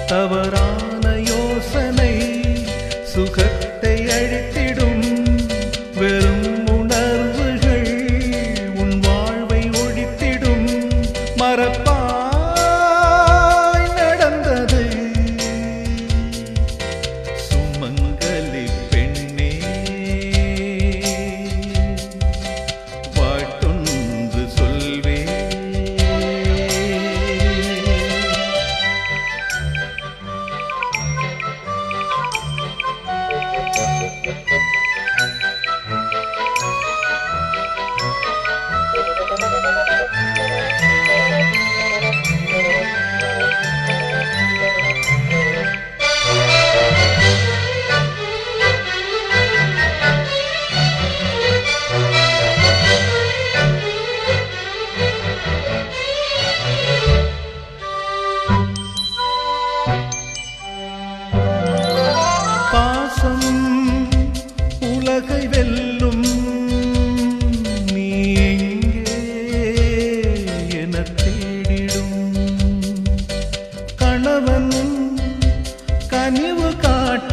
தவறான யோசனை சுகத்தை அழித்திடும் வெறும் உணர்வுகள் உன் வாழ்வை ஒழித்திடும் மறப்பாய் நடந்தது சுமங்கலி பெண்ணே பாட்டொன்று சொல்வே பாசம் உலகை வெல்லும் நீ எங்கே என தேடிடும் கணவன் கனிவு காட்ட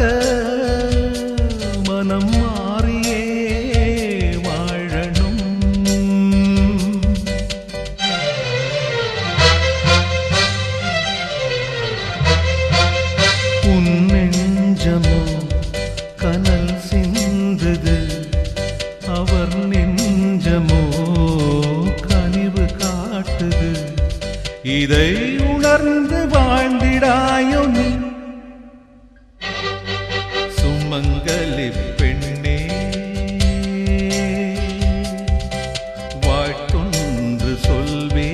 மனம் மாறியே வாழணும் உன் நெஞ்சமோ கனல் சிந்தது அவர் நெஞ்சமோ கனிவு காட்டுது இதை உணர்ந்து வாழ்ந்திடாயோ நீ சுமங்கலி பெண்ணே வாழ்த்தொன்று சொல்வே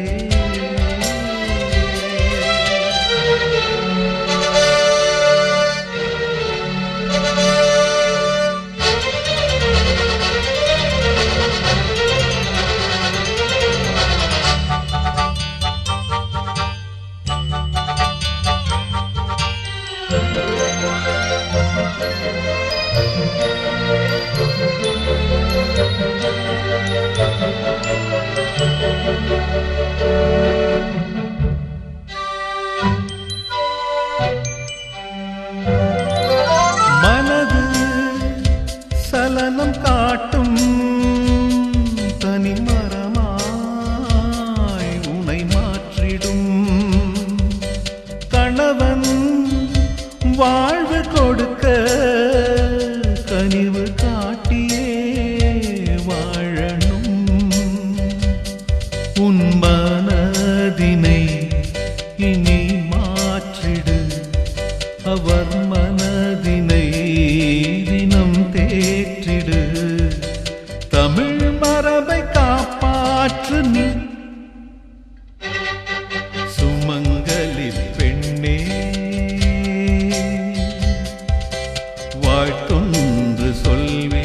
மனது சலனம் காட்டும் தனிமரமாய் உனை மாற்றிடும் கணவன் வாழ்வு கொடுக்க கனிவு காட்டியே வாழணும் உன் மனதினை இனி மாற்றிடு அவர் மனதினை தினம் தேற்றிடு தமிழ் மரபை காப்பாற்று நீ சுமங்கலி பெண்ணே வாழ்த்தொன்று சொல்வே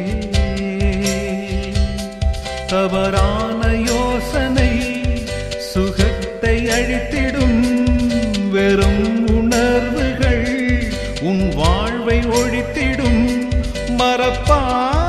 தவறான யோசனை சுகத்தை அழித்திடும் வெறும் உணர்வுகள் உன் வாழ்வை ஒழித்திடும் மறப்பா